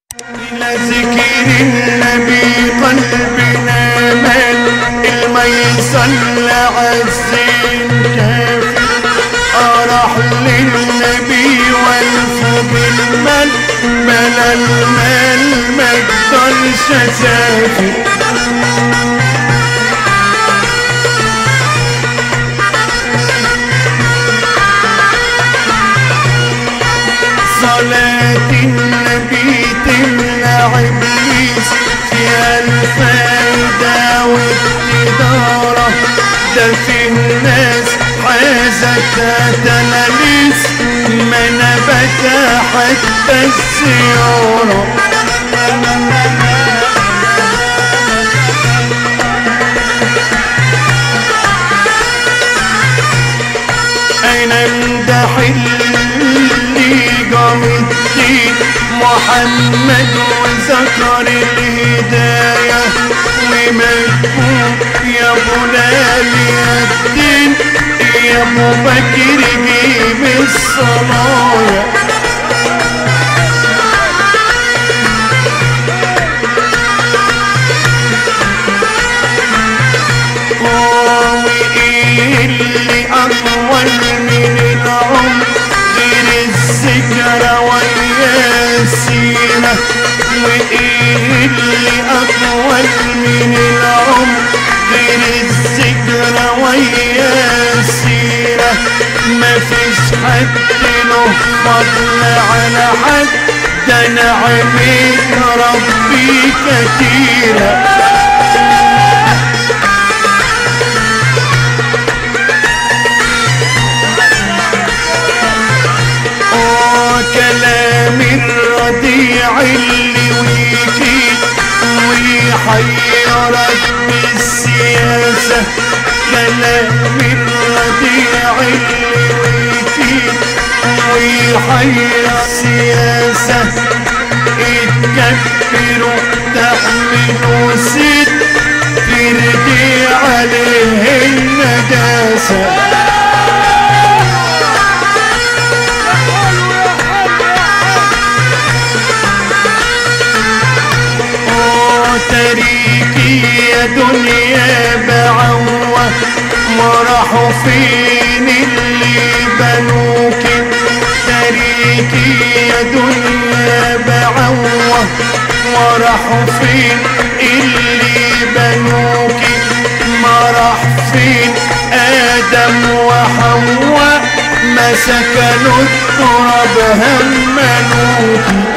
إلى ذكر النبي قلبنا مال المي صلى عالزين كافي أراح للنبي والف بالمال بلا المال ما يقدرش اسافر صلاة النبي تمنع إبليس فيها الفايدة والإدارة ده في الناس حازت تلاليس ما نبت حتى السيارة أين امدح اللي قام الدين محمد وذكر الهداية ومكتوب يا بلال الدين يا ابو بكر جيب الصلايا وايه اللي اطول من العمر غير الذكرى والياسينة وايه اللي اطول من العمر غير الذكرى والياسينة مفيش حد له فضل على حد ده نعمة ربي كتيره آه كلام الرضيع اللي ويجي ويحيرك بالسياسة كلام الرضيع اللي ويجي ويحير السياسة اتكبروا تحملوا ست تردي عليه النجاسة تريكي يا دنيا بعوة ما راحوا فين اللي بنوك تريكي يا دنيا بعوة وراحوا فين اللي بنوك ما راح فين آدم وحواء ما سكنوا التراب همنوكي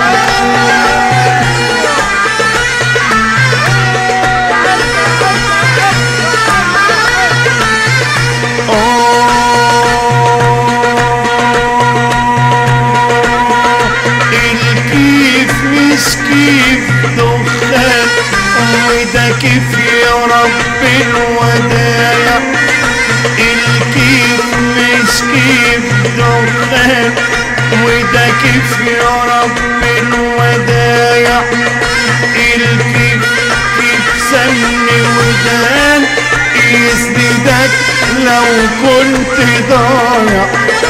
الكيف مش كيف دخان وده كيف يا رب الودايع الكيف مش كيف دخان وده كيف يا رب الودايع الكيف كيف سن ودان يسندك لو كنت ضايع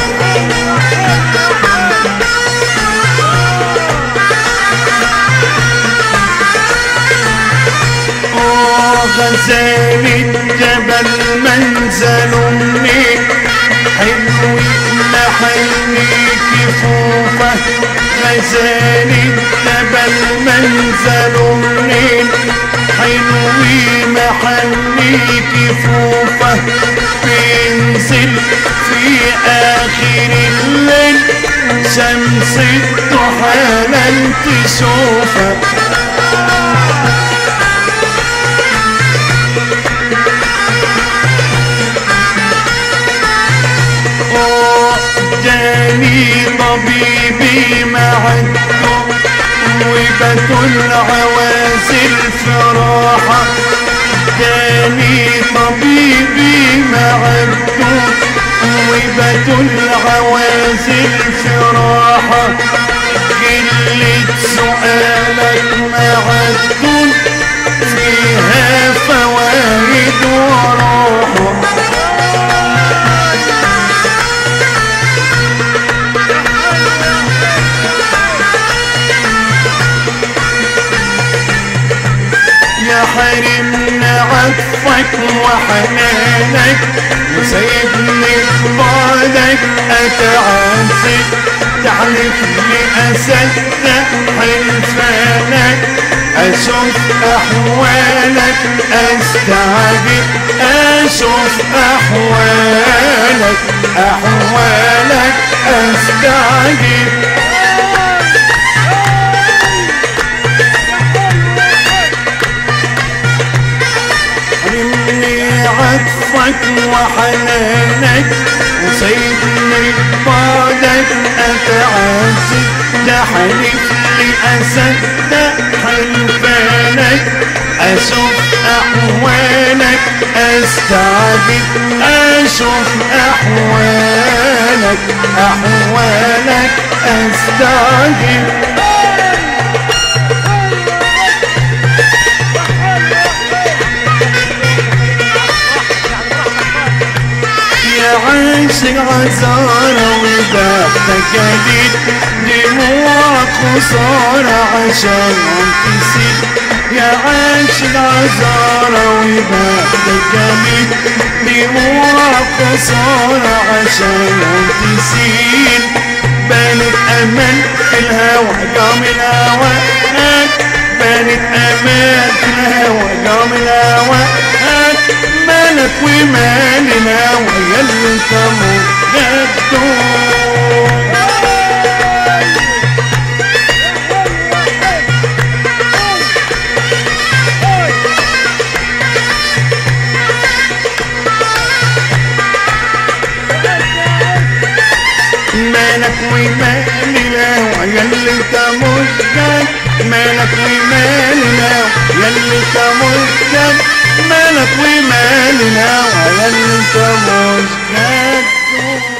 غزال الجبل منزل مني حلو محلي كفوفة غزال الجبل منزل مني حلو محلي كفوفة بينزل في آخر الليل شمس الضحى لن تشوفها جاني طبيبي مع الدور وبت العوازل فراحة جاني طبيبي مع الدور وبت العوازل فراحة قلة سؤالك مع الدور فيها فوائد وراحة عطفك وحنانك وسيبني بعدك اتعذب تحلف لي اصدق حلفانك اشوف احوالك استعجب اشوف احوالك احوالك استعجب حرمني عطفك وحنانك وسيبني بعدك اتعذب تحلف لي اصدق حلفانك اشوف احوالك استعجب اشوف احوالك احوالك استعجب يا عاشق عزارة وبختك جديد دموعك خسارة عشان تسيب يا عاشق عزارة وبختك جديد دموعك خسارة عشان تسيب بانت أمل في الهوى قام الهوى بانت أمل في الهوى قام الهوى مالك ومال الهوى يلي انت مجدون مالك ومال الهوى يلي انت مجد مالك ومال الهوى يلي انت مجد مالك ومال الهوى يلي انت مجد